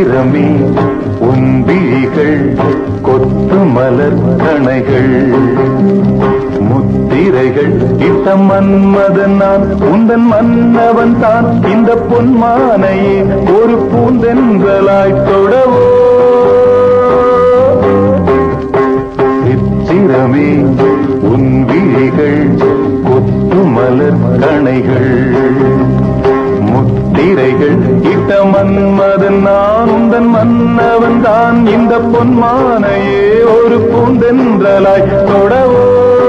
சித்திரமே உன் விழிகள் கொத்து மலர் கணைகள் முத்திரைகள் இட்ட மன்மதன் நான் உந்தன் மன்னவன் தான் இந்த பொன்மானையே ஒரு பூந்தென்றலாய் தொடவோ சித்திரமே உன் விழிகள் கொத்து மலர் கணைகள் முத்திரைகள் இட்ட மன்மதன் நான் உந்தன் மன்னவன் தான் இந்த பொன்மானையே ஒரு பூந்தென்றலாய் தொடவோ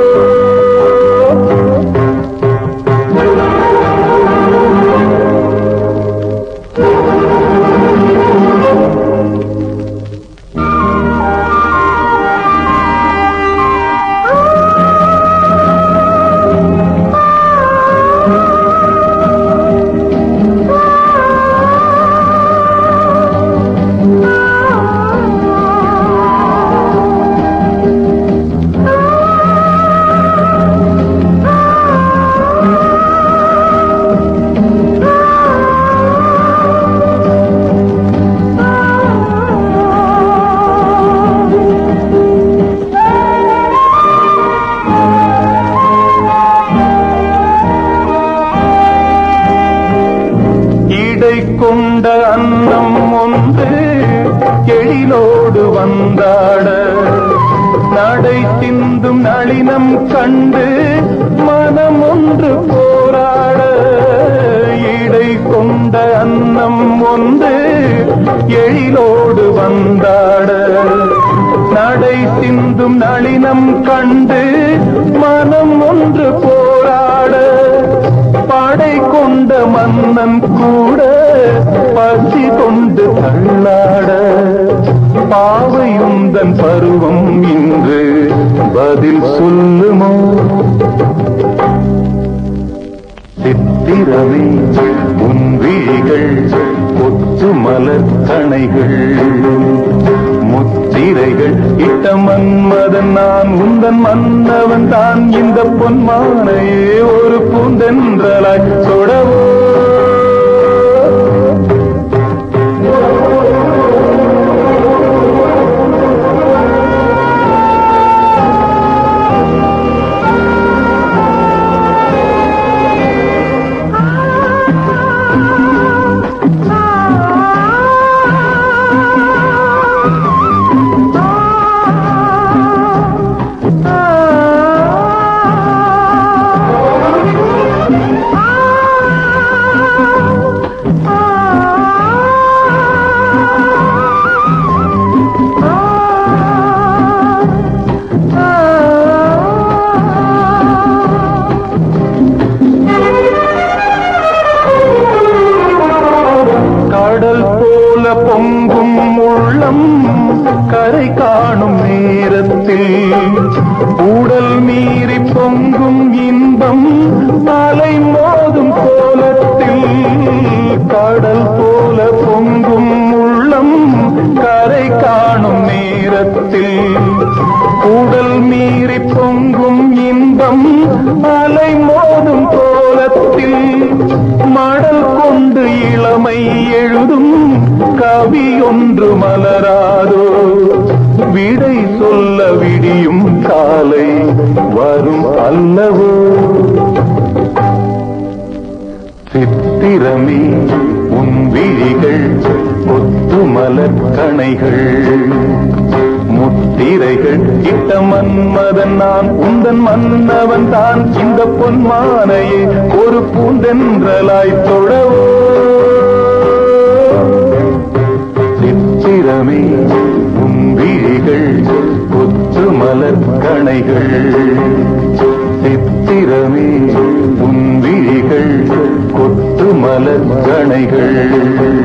இடை கொண்ட அன்னம் ஒன்று எழிலோடு வந்தாட நடை திந்தும் நளினம் கண்டு மனம் ஒன்று போராட இடை கொண்ட அன்னம் ஒன்று எழிலோடு வந்தாட நடை சிந்தும் நளினம் கண்டு மனம் ஒன்று போராட படை கொண்ட மன்னன் கூட பசி கொண்டு தள்ளாட பாவையுந்தன் பருவம் இன்று பதில் சொல்லுமோ சித்திரமே உன் விழிகள் கொத்து மலர் கணைகள் முத்திரைகள் இட்ட மன்மதன் நான் உந்தன் மன்னவன் தான் இந்த பொன்மானையே ஒரு பூந்தென்றலாய் தொடவோ கடல் போல பொங்கும் உள்ளம் கரை காணும் நேரத்தில் உடல் மீறி பொங்கும் இன்பம் அலை மோதும் கோலத்தில் கடல் போல பொங்கும் உள்ளம் கரை காணும் நேரத்தில் உடல் மீறி பொங்கும் இன்பம் அலை மோதும் கோலத்தில் மடல் கொண்டு இளமை எழுதும் கவி ஒன்று மலராதோ விடை சொல்ல விடியும் காலை வரும் அல்லவோ சித்திரமே உன் விழிகள் ஒத்து மலர் கணைகள் முத்திரைகள் இட்ட மன்மதன் நான் உந்தன் மன்னவன் தான் இந்த பொன்மானையே ஒரு பூந்தென்றலாய் தொடவோ சித்திரமே உன் விழிகள் கொத்து மலர் கணைகள் சித்திரமே உன் விழிகள் கொத்து மலர் கணைகள்